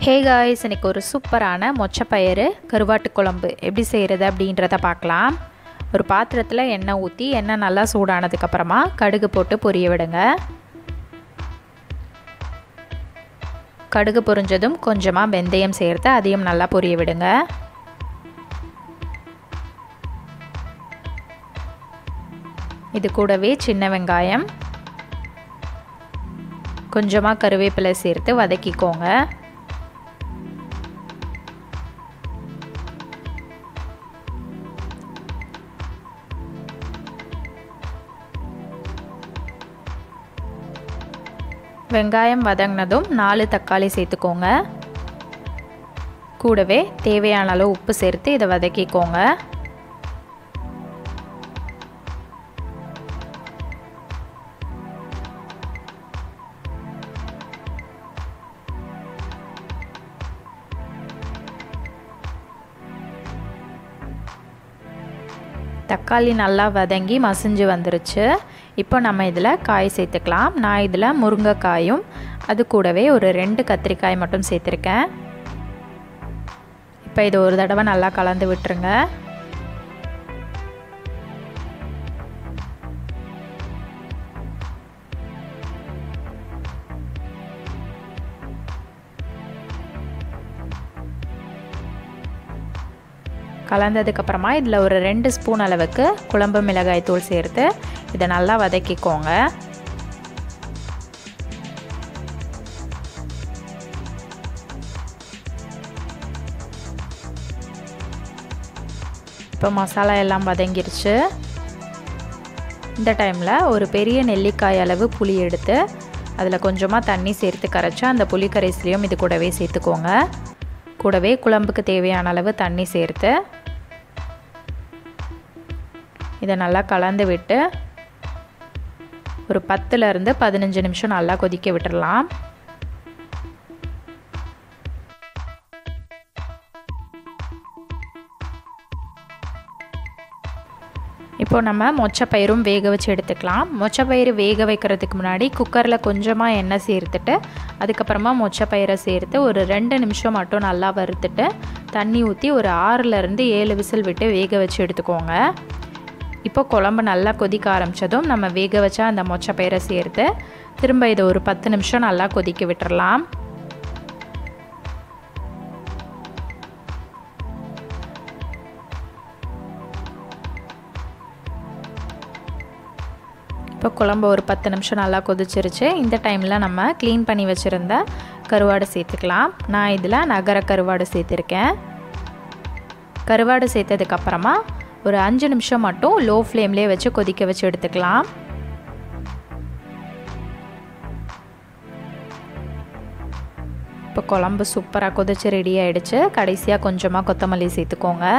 hey guys இன்னைக்கு ஒரு சூப்பரான மொச்சப்பயிறு கருவாட்டு குழம்பு எப்படி செய்கிறது அப்படின்றத பார்க்கலாம் ஒரு பாத்திரத்தில் எண்ணெய் ஊற்றி எண்ணெய் நல்லா சூடானதுக்கப்புறமா கடுகு போட்டு பொரிய விடுங்க கடுகு பொரிஞ்சதும் கொஞ்சமாக வெந்தயம் சேர்த்து அதையும் நல்லா பொரிய விடுங்க இது கூடவே சின்ன வெங்காயம் கொஞ்சமாக கருவேப்பிலை சேர்த்து வதக்கிக்கோங்க வெங்காயம் வதங்கினதும் நாலு தக்காளி சேர்த்துக்கோங்க கூடவே தேவையான அளவு உப்பு சேர்த்து இதை வதக்கிக்கோங்க தக்காளி நல்லா வதங்கி மசிஞ்சு வந்துருச்சு இப்போ நம்ம இதில் காய் சேர்த்துக்கலாம் நான் இதில் முருங்கைக்காயும் அது கூடவே ஒரு ரெண்டு கத்திரிக்காய் மட்டும் சேர்த்துருக்கேன் இப்போ இது ஒரு தடவை நல்லா கலந்து விட்டுருங்க கலந்ததுக்கப்புறமா இதில் ஒரு ரெண்டு ஸ்பூன் அளவுக்கு குழம்பு மிளகாய் தூள் சேர்த்து இதை நல்லா வதக்கிக்கோங்க இப்போ மசாலா எல்லாம் வதங்கிருச்சு இந்த டைமில் ஒரு பெரிய நெல்லிக்காய் அளவு புளி எடுத்து அதில் கொஞ்சமாக தண்ணி சேர்த்து கரைச்சி அந்த புளி கரைசலையும் இது கூடவே சேர்த்துக்கோங்க கூடவே குழம்புக்கு தேவையான அளவு தண்ணி சேர்த்து இதை நல்லா கலந்து விட்டு ஒரு பத்துலேருந்து பதினஞ்சு நிமிஷம் நல்லா கொதிக்க விட்டுடலாம் இப்போ நம்ம மொச்சப்பயிரும் வேக வச்சு எடுத்துக்கலாம் மொச்சப்பயிறு வேக வைக்கிறதுக்கு முன்னாடி குக்கரில் கொஞ்சமாக எண்ணெய் சேர்த்துட்டு அதுக்கப்புறமா மொச்சப்பயிரை சேர்த்து ஒரு ரெண்டு நிமிஷம் மட்டும் நல்லா வறுத்துட்டு தண்ணி ஊற்றி ஒரு ஆறுலேருந்து ஏழு விசில் விட்டு வேக வச்சு எடுத்துக்கோங்க இப்போ குழம்பு நல்லா கொதிக்க ஆரம்பித்ததும் நம்ம வேக வச்சா அந்த மொச்சப்பயிரை சேர்த்து திரும்ப இதை ஒரு பத்து நிமிஷம் நல்லா கொதிக்க விட்டுறலாம் இப்போ குழம்பு ஒரு பத்து நிமிஷம் நல்லா கொதிச்சிருச்சு இந்த டைமில் நம்ம க்ளீன் பண்ணி வச்சுருந்த கருவாடு சேர்த்துக்கலாம் நான் இதில் நகர கருவாடு சேர்த்துருக்கேன் கருவாடு சேர்த்ததுக்கப்புறமா ஒரு அஞ்சு நிமிஷம் மட்டும் லோ ஃப்ளேம்லேயே வச்சு கொதிக்க வச்சு எடுத்துக்கலாம் இப்போ குழம்பு சூப்பராக கொதிச்சு ரெடி ஆகிடுச்சு கடைசியாக கொஞ்சமாக கொத்தமல்லி சேர்த்துக்கோங்க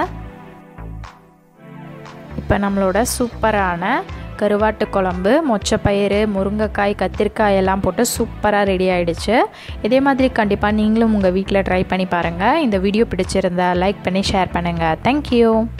இப்போ நம்மளோட சூப்பரான கருவாட்டு குழம்பு மொச்சப்பயிறு முருங்கைக்காய் கத்திரிக்காய் எல்லாம் போட்டு சூப்பராக ரெடி ஆகிடுச்சு இதே மாதிரி கண்டிப்பாக நீங்களும் உங்கள் வீட்டில் ட்ரை பண்ணி பாருங்கள் இந்த வீடியோ பிடிச்சிருந்தா லைக் பண்ணி ஷேர் பண்ணுங்கள் தேங்க்யூ